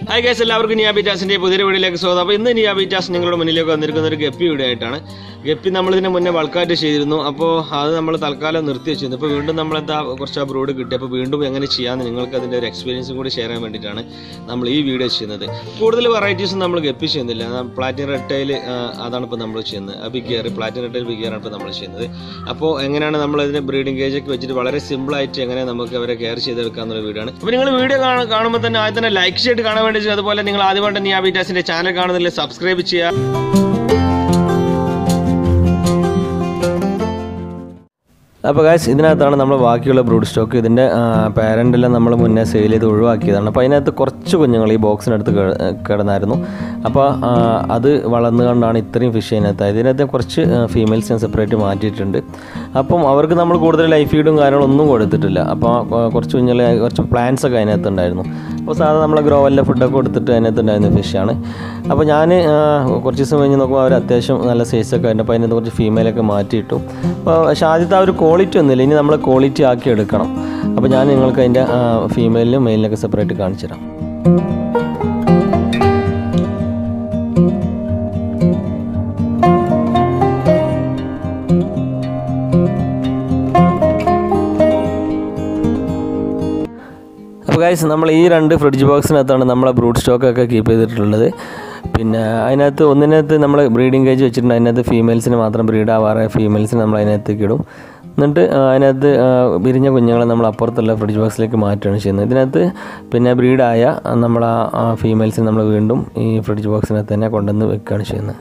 Hi guys എല്ലാവർക്കും നിയാബിറ്റാസിന്റെ പുതിയ വീഡിയോയിലേക്ക് സ്വാഗതം അപ്പോൾ ഇന്ന് നിയാബിറ്റാസ് നിങ്ങളുടെ മുന്നിലേക്ക് വന്നിരിക്കുന്ന ഒരു ഗപ്പി വീഡിയോ ആയിട്ടാണ് ഗപ്പി നമ്മൾ ഇതിന് മുന്നേ വൾക്കാറ്റ് ചെയ്തിരുന്നു അപ്പോൾ അത് നമ്മൾ തൽക്കാലം നിർത്തി വെച്ചിരുന്നു ഇപ്പോൾ വീണ്ടും നമ്മൾ എന്താ കുറച്ച് ആ ബ്രോഡ് കിട്ടി അപ്പോൾ വീണ്ടും എങ്ങനെ ചെയ്യാമെന്ന് നിങ്ങൾക്ക് അതിൻ്റെ ഒരു എക്സ്പീരിയൻസും കൂടി ഷെയർ ചെയ്യാൻ വേണ്ടിയിട്ടാണ് നമ്മൾ ഈ വീഡിയോ ചെയ്യുന്നത് കൂടുതൽ വെറൈറ്റീസും നമ്മൾ ഗപ്പി ചെയ്യുന്നില്ല പ്ലാറ്റിനം റെട്ടയിൽ അതാണ് ഇപ്പോൾ നമ്മൾ ചെയ്യുന്നത് ആ ബിഗ് ഗിയർ പ്ലാറ്റിനം റെട്ടയിൽ ബിഗ് ഗിയറാണ് ഇപ്പോൾ നമ്മൾ ചെയ്യുന്നത് അപ്പോൾ എങ്ങനെയാണ് നമ്മൾ ഇതിനെ ബ്രീഡിംഗ് കേജ് ഒക്കെ വെച്ചിട്ട് വളരെ സിമ്പിളായിട്ട് എങ്ങനെ നമുക്ക് അവരെ കെയർ ചെയ്തെടുക്കാന്നുള്ള വീഡിയോ ആണ് അപ്പോൾ നിങ്ങൾ വീഡിയോ കാണുമ്പോൾ തന്നെ ആദ്യം തന്നെ ലൈക്ക് ചെയ്തിട്ട് കാണാൻ വേണ്ടി ചെയ്യും. അതുപോലെ നിങ്ങൾ ആദ്യമായിട്ട് നിയാ ബീറ്റാസിന്റെ ചാനൽ കാണുന്നില്ല സബ്സ്ക്രൈബ് ചെയ്യുക അപ്പോൾ ഗായ്സ് ഇതിനകത്താണ് നമ്മൾ ബാക്കിയുള്ള ബ്രൂഡ് സ്റ്റോക്ക് ഇതിൻ്റെ പാരൻ്റെല്ലാം നമ്മൾ മുന്നേ സെയിൽ ചെയ്ത് ഒഴിവാക്കിയതാണ് അപ്പോൾ അതിനകത്ത് കുറച്ച് കുഞ്ഞുങ്ങൾ ഈ ബോക്സിനടുത്ത് കി- കിടന്നായിരുന്നു അപ്പോൾ ആ, അത് വളർന്നു കൊണ്ടാണ് ഇത്രയും ഫിഷ് അതിനകത്ത് ആയത്. ഇതിനകത്ത് കുറച്ച് ഫീമെയിൽസ് ഞാൻ സെപ്പറേറ്റ് മാറ്റിയിട്ടുണ്ട് അപ്പം അവർക്ക് നമ്മൾ കൂടുതൽ ലൈഫ് ഫീഡും കാര്യങ്ങളൊന്നും കൊടുത്തിട്ടില്ല അപ്പോൾ ആ, കുറച്ച് കുഞ്ഞുങ്ങൾ കുറച്ച് പ്ലാന്റ്സ് ഒക്കെ അതിനകത്ത് ഉണ്ടായിരുന്നു അപ്പോൾ സാധാരണ നമ്മൾ ഗ്രോവലിലെ ഫുഡൊക്കെ കൊടുത്തിട്ട് അതിനകത്ത് ഉണ്ടായിരുന്ന ഫിഷാണ് അപ്പോൾ ഞാൻ കുറച്ച് ദിവസം കഴിഞ്ഞ് നോക്കുമ്പോൾ അവർ അത്യാവശ്യം നല്ല സൈസൊക്കെ ആയിരുന്നു അപ്പോൾ അതിനകത്ത് കുറച്ച് ഫീമെയിലൊക്കെ മാറ്റിയിട്ടു അപ്പോൾ പക്ഷേ ആദ്യത്തെ ആ ഒരു ക്വാളിറ്റി ഒന്നുമില്ല ഇനി നമ്മൾ ക്വാളിറ്റി ആക്കി എടുക്കണം അപ്പോൾ ഞാൻ നിങ്ങൾക്ക് അതിൻ്റെ ഫീമെയിലിനും മെയിലിനൊക്കെ സെപ്പറേറ്റ് കാണിച്ചു തരാം അപ്പോൾ ഗൈസ് നമ്മൾ ഈ രണ്ട് ഫ്രിഡ്ജ് ബോക്സിനകത്താണ് നമ്മളെ ബ്രൂഡ് സ്റ്റോക്കൊക്കെ കീപ്പ് ചെയ്തിട്ടുള്ളത് പിന്നെ അതിനകത്ത് ഒന്നിനകത്ത് നമ്മൾ ബ്രീഡിംഗ് കേജ് വെച്ചിട്ടുണ്ട് അതിനകത്ത് ഫീമെയിൽസിന് മാത്രം ബ്രീഡ് ആവാറ് ഫീമെയിൽസിന് നമ്മൾ അതിനകത്തേക്ക് ഇടും എന്നിട്ട് ആ, അതിനകത്ത് ആ, വിരിഞ്ഞ കുഞ്ഞുങ്ങളെ നമ്മൾ അപ്പുറത്തുള്ള ഫ്രിഡ്ജ് ബോക്സിലേക്ക് മാറ്റുകയാണ് ചെയ്യുന്നത് ഇതിനകത്ത് പിന്നെ ബ്രീഡായ നമ്മൾ ആ ഫീമെയിൽസിന് നമ്മൾ വീണ്ടും ഈ ഫ്രിഡ്ജ് ബോക്സിനകത്ത് തന്നെ കൊണ്ടുവന്ന് വെക്കുകയാണ് ചെയ്യുന്നത്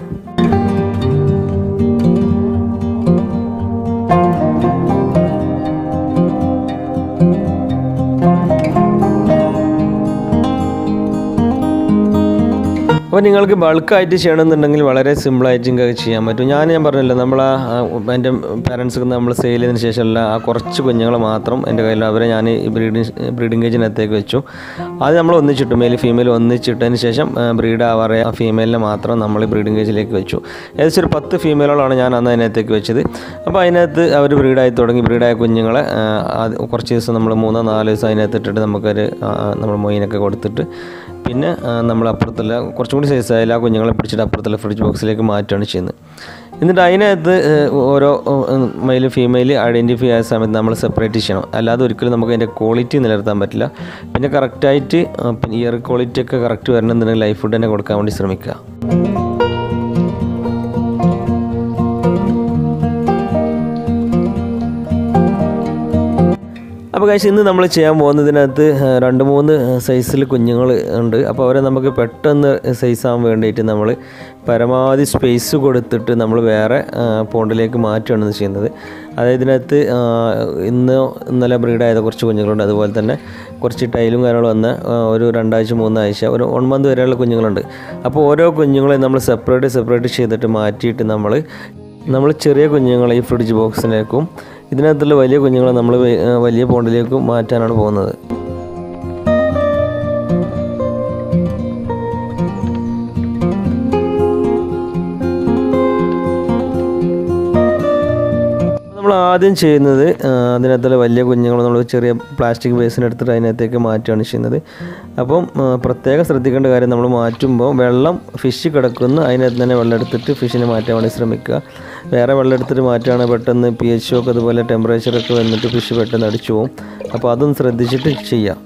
അപ്പോൾ നിങ്ങൾക്ക് ബൾക്കായിട്ട് ചെയ്യണമെന്നുണ്ടെങ്കിൽ വളരെ സിമ്പിളായിട്ട് നിങ്ങൾക്ക് ചെയ്യാൻ പറ്റും ഞാൻ ഞാൻ പറഞ്ഞല്ലോ നമ്മൾ ആ എൻ്റെ പാരൻസ് നമ്മൾ സെയിൽ ചെയ്തതിന് ശേഷമല്ല ആ കുറച്ച് കുഞ്ഞുങ്ങളെ മാത്രം എൻ്റെ കയ്യിൽ അവരെ ഞാൻ ഈ ബ്രീഡിങ് ബ്രീഡിംഗ് കേജിനകത്തേക്ക് വെച്ചു അത് നമ്മൾ ഒന്നിച്ചിട്ടു മെയിൽ ഫീമെയിൽ ഒന്നിച്ചിട്ടതിന് ശേഷം ബ്രീഡ് ആവാറെ ആ ഫീമെയിലിനെ മാത്രം നമ്മൾ ബ്രീഡിംഗ് കേജിലേക്ക് വെച്ചു ഏകദേശം ഒരു പത്ത് ഫീമെയിലുകളാണ് ഞാൻ അന്ന് അതിനകത്തേക്ക് വെച്ചത് അപ്പോൾ അതിനകത്ത് അവർ ബ്രീഡായി തുടങ്ങി ബ്രീഡായ കുഞ്ഞുങ്ങളെ ആ, അത് കുറച്ച് ദിവസം നമ്മൾ മൂന്നോ നാല് ദിവസം അതിനകത്ത് ഇട്ടിട്ട് നമുക്കൊരു ആ, നമ്മൾ മൊയിനൊക്കെ കൊടുത്തിട്ട് പിന്നെ ആ, നമ്മൾ അപ്പുറത്തുള്ള കുറച്ചും കൂടി സൈസ് ആയാലും ആ കുഞ്ഞുങ്ങളെ പിടിച്ചിട്ട് അപ്പുറത്തുള്ള ഫ്രിഡ്ജ് ബോക്സിലേക്ക് മാറ്റുകയാണ് ചെയ്യുന്നത് എന്നിട്ട് അതിനകത്ത് ഏഹ്, ഓരോ മെയിൽ ഫീമെയിൽ ഐഡൻറ്റിഫൈ ആയ സമയത്ത് നമ്മൾ സെപ്പറേറ്റ് ചെയ്യണം അല്ലാതെ ഒരിക്കലും നമുക്ക് അതിൻ്റെ ക്വാളിറ്റി നിലനിർത്താൻ പറ്റില്ല പിന്നെ കറക്റ്റായിട്ട് ഇയർ ക്വാളിറ്റി ഒക്കെ കറക്റ്റ് വരണമെന്നുണ്ടെങ്കിൽ ലൈഫ് ഫുഡ് തന്നെ കൊടുക്കാൻ വേണ്ടി ശ്രമിക്കുക അപ്പോൾ കഴിച്ച് ഇന്ന് നമ്മൾ ചെയ്യാൻ പോകുന്നതിനകത്ത് ഏഹ്, രണ്ട് മൂന്ന് സൈസിൽ കുഞ്ഞുങ്ങൾ ഉണ്ട് അപ്പോൾ അവരെ നമുക്ക് പെട്ടെന്ന് സൈസ് ആവാൻ വേണ്ടിയിട്ട് നമ്മൾ പരമാവധി സ്പേസ് കൊടുത്തിട്ട് നമ്മൾ വേറെ ഏഹ്, പോണ്ടിലേക്ക് മാറ്റുകയാണ് ചെയ്യുന്നത് അതായത് ഇതിനകത്ത് ആഹ്, ഇന്ന് ഇന്നലെ ബ്രീഡായത് കുറച്ച് കുഞ്ഞുങ്ങളുണ്ട് അതുപോലെ തന്നെ കുറച്ച് ടൈലും കാര്യങ്ങളും വന്ന് ആഹ്, ഒരു രണ്ടാഴ്ച മൂന്നാഴ്ച ഒരു വൺ മന്ത് വരെയുള്ള കുഞ്ഞുങ്ങളുണ്ട് അപ്പോൾ ഓരോ കുഞ്ഞുങ്ങളെ നമ്മൾ സെപ്പറേറ്റ് സെപ്പറേറ്റ് ചെയ്തിട്ട് മാറ്റിയിട്ട് നമ്മൾ നമ്മൾ ചെറിയ കുഞ്ഞുങ്ങളെ ഈ ഫ്രിഡ്ജ് ബോക്സിലേക്കും ഇതിനകത്തുള്ള വലിയ കുഞ്ഞുങ്ങളെ നമ്മൾ വ- ആ, വലിയ പോണ്ടിലേക്കും മാറ്റാനാണ് പോകുന്നത് നമ്മൾ ആദ്യം ചെയ്യുന്നത് ആ, അതിനകത്തുള്ള വലിയ കുഞ്ഞുങ്ങൾ നമ്മൾ ചെറിയ പ്ലാസ്റ്റിക് ബേസിനെടുത്തിട്ട് അതിനകത്തേക്ക് മാറ്റുകയാണ് ചെയ്യുന്നത് അപ്പം ആ, പ്രത്യേകം ശ്രദ്ധിക്കേണ്ട കാര്യം നമ്മൾ മാറ്റുമ്പോൾ വെള്ളം ഫിഷ് കിടക്കുന്ന അതിനകത്ത് തന്നെ വെള്ളം എടുത്തിട്ട് ഫിഷിനെ മാറ്റാൻ വേണ്ടി ശ്രമിക്കുക വേറെ വെള്ളം എടുത്തിട്ട് മാറ്റുകയാണെങ്കിൽ പെട്ടെന്ന് പി എച്ച് ഒക്കെ അതുപോലെ ടെമ്പറേച്ചറൊക്കെ വന്നിട്ട് ഫിഷ് പെട്ടെന്ന് അടിച്ചു പോകും അപ്പോൾ അതും ശ്രദ്ധിച്ചിട്ട് ചെയ്യാം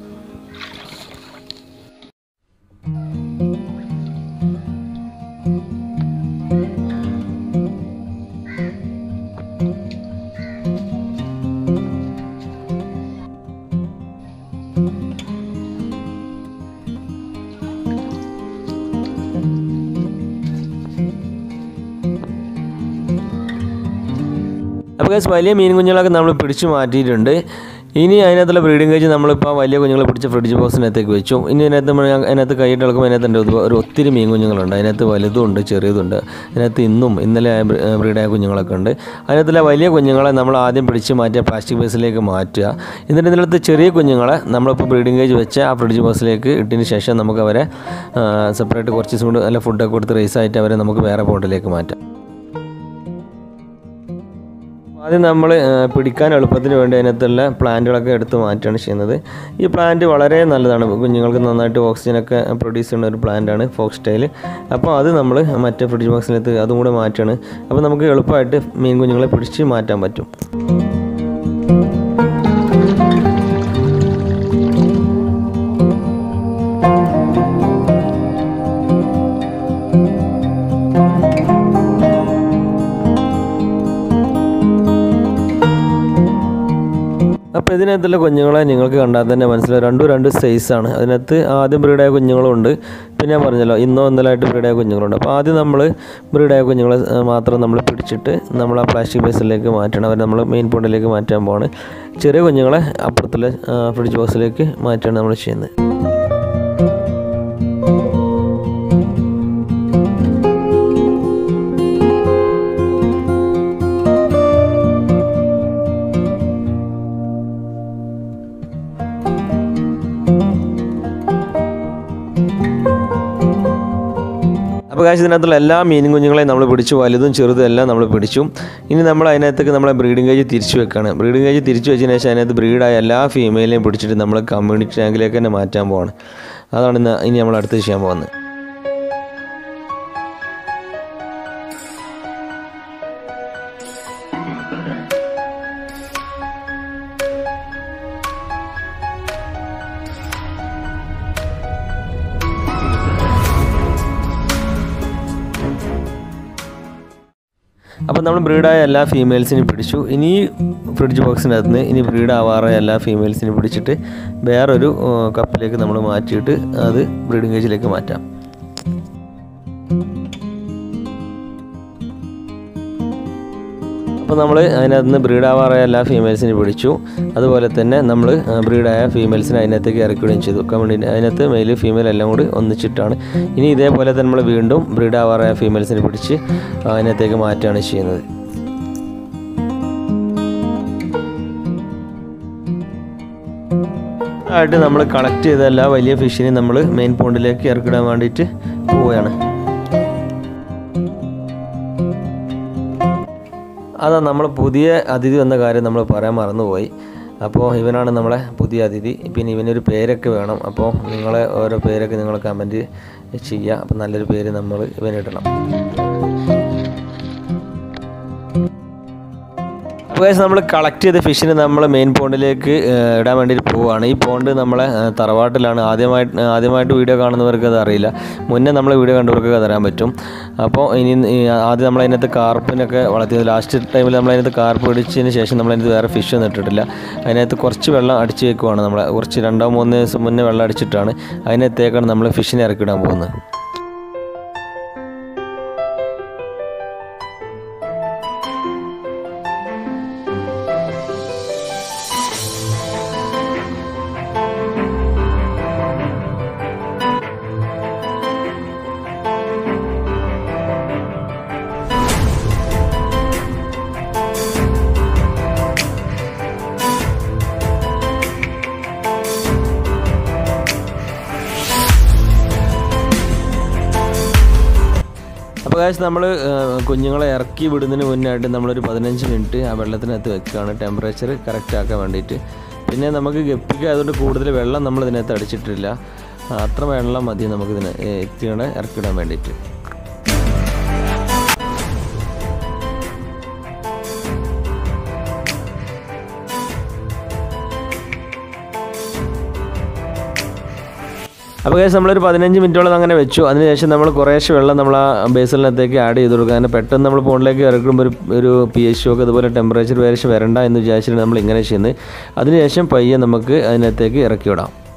അപ്പോൾ guys, വലിയ മീൻ കുഞ്ഞുങ്ങളൊക്കെ നമ്മൾ പിടിച്ചു മാറ്റിയിട്ടുണ്ട് ഇനി അതിനകത്തുള്ള ബ്രീഡിംഗ് കേജ് നമ്മളിപ്പോൾ വലിയ കുഞ്ഞുങ്ങളെ പിടിച്ച് ഫ്രിഡ്ജ് ബോക്സിനകത്തേക്ക് വെച്ചു ഇനി അതിനകത്ത് നമ്മൾ ഞാൻ- അതിനകത്ത് കൈയിട്ട് ഇളക്കുമ്പോൾ അതിനകത്ത് ഉണ്ട് ഒരു ഒത്തിരി മീൻ കുഞ്ഞുങ്ങളുണ്ട് അതിനകത്ത് വലുതുണ്ട് ചെറിയതുണ്ട് അതിനകത്ത് ഇന്നും ഇന്നലെ ബ്രീഡായ കുഞ്ഞുങ്ങളൊക്കെ ഉണ്ട് അതിനകത്തുള്ള വലിയ കുഞ്ഞുങ്ങളെ നമ്മൾ ആദ്യം പിടിച്ച് മാറ്റിയ പ്ലാസ്റ്റിക് ബേസിലേക്ക് മാറ്റുക എന്നിട്ട് ഇതിനകത്ത് ചെറിയ കുഞ്ഞുങ്ങളെ നമ്മളിപ്പോൾ ബ്രീഡിംഗ് കേജ് വെച്ച് ആ ഫ്രിഡ്ജ് ബോക്സിലേക്ക് ഇട്ടതിന് ശേഷം നമുക്ക് അവരെ സെപ്പറേറ്റ് കുറച്ച് ദിവസം കൂടി നല്ല ഫുഡൊക്കെ കൊടുത്ത് റേസ് ആയിട്ട് അവരെ നമുക്ക് വേറെ പോട്ടിലേക്ക് മാറ്റാം ആദ്യം നമ്മൾ പിടിക്കാൻ എളുപ്പത്തിന് വേണ്ടി അതിനകത്തുള്ള പ്ലാന്റുകളൊക്കെ എടുത്ത് മാറ്റുകയാണ് ചെയ്യുന്നത് ഈ പ്ലാന്റ് വളരെ നല്ലതാണ് കുഞ്ഞുങ്ങൾക്ക് നന്നായിട്ട് ഓക്സിജനൊക്കെ പ്രൊഡ്യൂസ് ചെയ്യുന്ന ഒരു പ്ലാന്റാണ് ഫോക്സ് സ്റ്റൈൽ അപ്പോൾ അത് നമ്മൾ മറ്റേ ഫ്രിഡ്ജ് ബോക്സിനകത്ത് അതും കൂടെ മാറ്റുകയാണ് അപ്പോൾ നമുക്ക് എളുപ്പമായിട്ട് മീൻ കുഞ്ഞുങ്ങളെ പിടിച്ച് മാറ്റാൻ പറ്റും അപ്പോൾ ഇതിനകത്തുള്ള കുഞ്ഞുങ്ങളെ നിങ്ങൾക്ക് കണ്ടാൽ തന്നെ മനസ്സിലാവും രണ്ടും രണ്ട് സൈസാണ് അതിനകത്ത് ആദ്യം ബ്രീഡായ കുഞ്ഞുങ്ങളും ഉണ്ട് പിന്നെ ഞാൻ പറഞ്ഞല്ലോ ഇന്നോ ഇന്നലായിട്ട് ബ്രീഡായ കുഞ്ഞുങ്ങളുണ്ട് അപ്പോൾ ആദ്യം നമ്മൾ ബ്രീഡായ കുഞ്ഞുങ്ങളെ ആ, മാത്രം നമ്മൾ പിടിച്ചിട്ട് നമ്മൾ ആ പ്ലാസ്റ്റിക് ബേസിലേക്ക് മാറ്റണം അവർ നമ്മൾ മെയിൻ പോണ്ടിലേക്ക് മാറ്റാൻ പോവാണ് ചെറിയ കുഞ്ഞുങ്ങളെ അപ്പുറത്തുള്ള ആ, ഫ്രിഡ്ജ് ബോക്സിലേക്ക് മാറ്റുകയാണ് നമ്മൾ ചെയ്യുന്നത് അപ്പോൾ കാശ് ഇതിനകത്തുള്ള എല്ലാ മീനും കുഞ്ഞുങ്ങളെയും നമ്മൾ പിടിച്ചു വലുതും ചെറുതും എല്ലാം നമ്മൾ പിടിച്ചു ഇനി നമ്മൾ അതിനകത്തേക്ക് നമ്മളെ ബ്രീഡിംഗ് കേജ് തിരിച്ചു വെക്കുകയാണ് ബ്രീഡിംഗ് കേജ് തിരിച്ചു വെച്ചതിന് ശേഷം അതിനകത്ത് ബ്രീഡായ എല്ലാ ഫീമെയിലെയും പിടിച്ചിട്ട് നമ്മൾ കമ്മ്യൂണിറ്റി ടാങ്കിലേക്ക് തന്നെ മാറ്റാൻ പോവാണ് അതാണ് ഇന്ന് ഇനി നമ്മൾ അടുത്ത് ചെയ്യാൻ പോകുന്നത് അപ്പോൾ നമ്മൾ ബ്രീഡായ എല്ലാ ഫീമെയിൽസിനെയും പിടിച്ചു ഇനി ഫ്രിഡ്ജ് ബോക്സിനകത്ത് നിന്ന് ഇനി ബ്രീഡ് ആവാറായ എല്ലാ ഫീമെയിൽസിനെയും പിടിച്ചിട്ട് വേറൊരു ആ, കപ്പിലേക്ക് നമ്മൾ മാറ്റിയിട്ട് അത് ബ്രീഡിംഗ് കേജിലേക്ക് മാറ്റാം അപ്പോൾ നമ്മൾ അതിനകത്ത് നിന്ന് ബ്രീഡാവാറായ എല്ലാ ഫീമെയിൽസിനെ പിടിച്ചു അതുപോലെ തന്നെ നമ്മൾ ബ്രീഡായ ഫീമെയിൽസിനെ അതിനകത്തേക്ക് ഇറക്കുകയും ചെയ്തു കമ്മ്യൂണിറ്റി അതിനകത്ത് മെയിൽ ഫീമെയിൽ എല്ലാം കൂടി ഒന്നിച്ചിട്ടാണ് ഇനി ഇതേപോലെ തന്നെ നമ്മൾ വീണ്ടും ബ്രീഡാവാറായ ഫീമെയിൽസിനെ പിടിച്ച് അതിനകത്തേക്ക് മാറ്റുകയാണ് ചെയ്യുന്നത് ആയിട്ട് നമ്മൾ കളക്ട് ചെയ്ത എല്ലാ വലിയ ഫിഷിനെയും നമ്മൾ മെയിൻ പോണ്ടിലേക്ക് ഇറക്കിടാൻ വേണ്ടിയിട്ട് പോവുകയാണ് അതാ നമ്മൾ പുതിയ അതിഥി വന്ന കാര്യം നമ്മൾ പറയാൻ മറന്നുപോയി അപ്പോൾ ഇവനാണ് നമ്മളെ പുതിയ അതിഥി പിന്നെ ഇവനൊരു പേരൊക്കെ വേണം അപ്പോൾ നിങ്ങളെ ഓരോ പേരൊക്കെ നിങ്ങൾ കമൻറ്റ് ചെയ്യുക അപ്പോൾ നല്ലൊരു പേര് നമ്മൾ ഇവനിടണം അപ്പോൾ നമ്മൾ കളക്ട് ചെയ്ത ഫിഷിനെ നമ്മൾ മെയിൻ പോണ്ടിലേക്ക് ഏഹ്, ഇടാൻ വേണ്ടിയിട്ട് പോവുകയാണ് ഈ പോണ്ട് നമ്മളെ ഏഹ്, തറവാട്ടിലാണ് ആദ്യമായിട്ട് ആദ്യമായിട്ട് വീഡിയോ കാണുന്നവർക്ക് അത് അറിയില്ല മുന്നേ നമ്മളെ വീഡിയോ കണ്ടവർക്ക് അത് അറിയാൻ പറ്റും അപ്പോൾ ഇനി ഈ ആദ്യം നമ്മൾ അതിനകത്ത് കാർപ്പിനൊക്കെ വളർത്തിയത് ലാസ്റ്റ് ടൈമിൽ നമ്മൾ അതിനകത്ത് കാർപ്പ് പിടിച്ചതിന് ശേഷം നമ്മൾ അതിനകത്ത് വേറെ ഫിഷ് ഒന്നും ഇട്ടിട്ടില്ല അതിനകത്ത് കുറച്ച് വെള്ളം അടിച്ച് വെക്കുവാണ് നമ്മൾ കുറച്ച് രണ്ടോ മൂന്ന് ദിവസം മുന്നേ വെള്ളം അടിച്ചിട്ടാണ് അതിനകത്തേക്കാണ് നമ്മൾ ഫിഷിനെ ഇറക്കിടാൻ പോകുന്നത് അപ്പോൾ കാശ് നമ്മൾ കുഞ്ഞുങ്ങളെ ഇറക്കി വിടുന്നതിന് മുന്നായിട്ട് നമ്മളൊരു പതിനഞ്ച് മിനിറ്റ് ആ വെള്ളത്തിനകത്ത് വെക്കുകയാണ് ടെമ്പറേച്ചർ കറക്റ്റ് ആക്കാൻ വേണ്ടിയിട്ട് പിന്നെ നമുക്ക് ഗപ്പിക്ക് അതുകൊണ്ട് കൂടുതൽ വെള്ളം നമ്മൾ ഇതിനകത്ത് അടിച്ചിട്ടില്ല ആ, അത്ര വെള്ളം മതി നമുക്കിതിന് എത്തിയുടെ ഇറക്കിടാൻ വേണ്ടിയിട്ട് അപ്പോൾ കേസ് നമ്മളൊരു പതിനഞ്ച് മിനിറ്റോളം അങ്ങനെ വെച്ചു അതിനുശേഷം നമ്മൾ കുറേശ്ശെ വെള്ളം നമ്മൾ ആ ബേസലിനകത്തേക്ക് ആഡ് ചെയ്ത് കൊടുക്കുക അങ്ങനെ പെട്ടെന്ന് നമ്മൾ ഫോണിലേക്ക് ഇറക്കുമ്പോൾ ഒരു ഒരു പി എച്ച് ഒക്കെ അതുപോലെ ടെമ്പറേച്ചർ വേരിയേഷൻ വരണ്ട എന്ന് വിചാരിച്ചിട്ട് നമ്മൾ ഇങ്ങനെ ചെയ്യുന്നത് അതിനുശേഷം പയ്യെ നമുക്ക് അതിനകത്തേക്ക് ഇറക്കി വിടാം